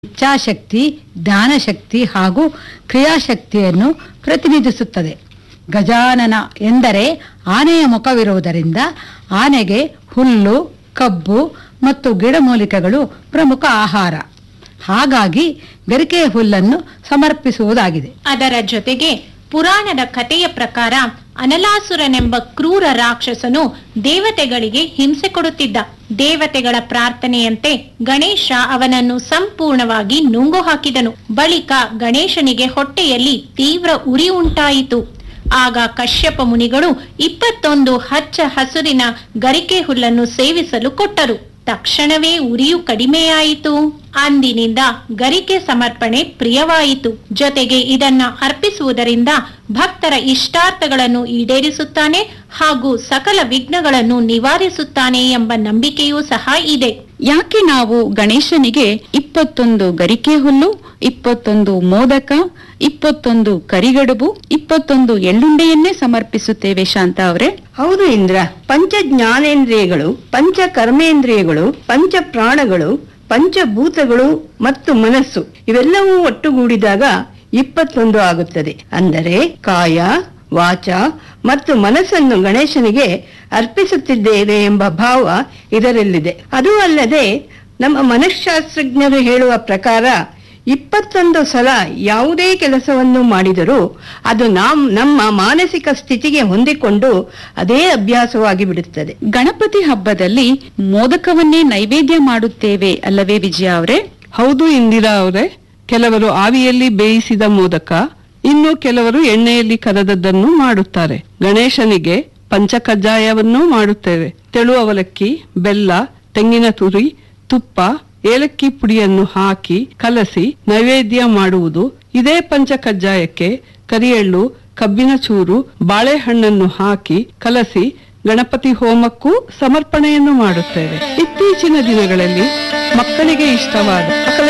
ಇಚ್ಛಾಶಕ್ತಿ ಜ್ಞಾನಶಕ್ತಿ ಹಾಗೂ ಕ್ರಿಯಾಶಕ್ತಿಯನ್ನು ಪ್ರತಿನಿಧಿಸುತ್ತದೆ ಗಜಾನನ ಎಂದರೆ ಆನೆಯ ಮುಖವಿರುವುದರಿಂದ ಆನೆಗೆ ಹುಲ್ಲು ಕಬ್ಬು ಮತ್ತು ಗಿಡಮೂಲಿಕೆಗಳು ಪ್ರಮುಖ ಆಹಾರ ಹಾಗಾಗಿ ಗರಿಕೆಯ ಹುಲ್ಲನ್ನು ಸಮರ್ಪಿಸುವುದಾಗಿದೆ ಅದರ ಜೊತೆಗೆ ಪುರಾಣದ ಕಥೆಯ ಪ್ರಕಾರ ಅನಲಾಸುರನೆಂಬ ಕ್ರೂರ ರಾಕ್ಷಸನು ದೇವತೆಗಳಿಗೆ ಹಿಂಸೆ ಕೊಡುತ್ತಿದ್ದ ದೇವತೆಗಳ ಪ್ರಾರ್ಥನೆಯಂತೆ ಗಣೇಶ ಅವನನ್ನು ಸಂಪೂರ್ಣವಾಗಿ ನುಂಗು ಹಾಕಿದನು ಬಳಿಕ ಗಣೇಶನಿಗೆ ಹೊಟ್ಟೆಯಲ್ಲಿ ತೀವ್ರ ಉರಿ ಉಂಟಾಯಿತು ಆಗ ಕಶ್ಯಪ ಮುನಿಗಳು ಇಪ್ಪತ್ತೊಂದು ಹಚ್ಚ ಹಸುರಿನ ಗರಿಕೆ ಹುಲ್ಲನ್ನು ಸೇವಿಸಲು ಕೊಟ್ಟರು ತಕ್ಷಣವೇ ಉರಿಯು ಕಡಿಮೆಯಾಯಿತು ಅಂದಿನಿಂದ ಗರಿಕೆ ಸಮರ್ಪಣೆ ಪ್ರಿಯವಾಯಿತು ಜೊತೆಗೆ ಇದನ್ನ ಅರ್ಪಿಸುವುದರಿಂದ ಭಕ್ತರ ಇಷ್ಟಾರ್ಥಗಳನ್ನು ಈಡೇರಿಸುತ್ತಾನೆ ಹಾಗೂ ಸಕಲ ವಿಘ್ನಗಳನ್ನು ನಿವಾರಿಸುತ್ತಾನೆ ಎಂಬ ನಂಬಿಕೆಯೂ ಸಹ ಇದೆ ಯಾಕೆ ನಾವು ಗಣೇಶನಿಗೆ ಇಪ್ಪತ್ತೊಂದು ಗರಿಕೆ ಹುಲ್ಲು ಇಪ್ಪತ್ತೊಂದು ಮೋದಕ ಇಪ್ಪತ್ತೊಂದು ಕರಿಗಡುಬು ಇಪ್ಪತ್ತೊಂದು ಎಳ್ಳುಂಡೆಯನ್ನೇ ಸಮರ್ಪಿಸುತ್ತೇವೆ ಶಾಂತ ಅವರೇ ಹೌದು ಇಂದ್ರ ಪಂಚ ಜ್ಞಾನೇಂದ್ರಿಯಗಳು ಪಂಚ ಕರ್ಮೇಂದ್ರಿಯಗಳು ಪಂಚ ಪ್ರಾಣಗಳು ಪಂಚಭೂತಗಳು ಮತ್ತು ಮನಸ್ಸು ಇವೆಲ್ಲವೂ ಒಟ್ಟುಗೂಡಿದಾಗ ಇಪ್ಪತ್ತೊಂದು ಆಗುತ್ತದೆ ಅಂದರೆ ಕಾಯ ವಾಚ ಮತ್ತು ಮನಸ್ಸನ್ನು ಗಣೇಶನಿಗೆ ಅರ್ಪಿಸುತ್ತಿದ್ದೇವೆ ಎಂಬ ಭಾವ ಇದರಲ್ಲಿದೆ ಅದೂ ಅಲ್ಲದೆ ನಮ್ಮ ಮನಃಶಾಸ್ತ್ರಜ್ಞರು ಹೇಳುವ ಪ್ರಕಾರ ಇಪ್ಪತ್ತೊಂದು ಸಲ ಯಾವುದೇ ಕೆಲಸವನ್ನು ಮಾಡಿದರೂ ಅದು ನಾಮ್ ನಮ್ಮ ಮಾನಸಿಕ ಸ್ಥಿತಿಗೆ ಹೊಂದಿಕೊಂಡು ಅದೇ ಅಭ್ಯಾಸವಾಗಿ ಬಿಡುತ್ತದೆ ಗಣಪತಿ ಹಬ್ಬದಲ್ಲಿ ಮೋದಕವನ್ನೇ ನೈವೇದ್ಯ ಮಾಡುತ್ತೇವೆ ಅಲ್ಲವೇ ವಿಜಯ ಅವರೇ ಹೌದು ಇಂದಿರಾ ಅವರೇ ಕೆಲವರು ಆವಿಯಲ್ಲಿ ಬೇಯಿಸಿದ ಮೋದಕ ಇನ್ನು ಕೆಲವರು ಎಣ್ಣೆಯಲ್ಲಿ ಕರೆದದ್ದನ್ನು ಮಾಡುತ್ತಾರೆ ಗಣೇಶನಿಗೆ ಪಂಚಕಜ್ಜಾಯವನ್ನೂ ಮಾಡುತ್ತೇವೆ ತೆಳು ಅವಲಕ್ಕಿ ಬೆಲ್ಲ ತೆಂಗಿನ ತುರಿ ತುಪ್ಪ ಏಲಕ್ಕಿ ಪುಡಿಯನ್ನು ಹಾಕಿ ಕಲಸಿ ನೈವೇದ್ಯ ಮಾಡುವುದು ಇದೇ ಪಂಚಕಜ್ಜಾಯಕ್ಕೆ ಕರಿಎಳ್ಳು ಕಬ್ಬಿನ ಚೂರು ಬಾಳೆಹಣ್ಣನ್ನು ಹಾಕಿ ಕಲಸಿ ಗಣಪತಿ ಹೋಮಕ್ಕೂ ಸಮರ್ಪಣೆಯನ್ನು ಮಾಡುತ್ತೇವೆ ಇತ್ತೀಚಿನ ದಿನಗಳಲ್ಲಿ ಮಕ್ಕಳಿಗೆ ಇಷ್ಟವಾದ ಸಕಲ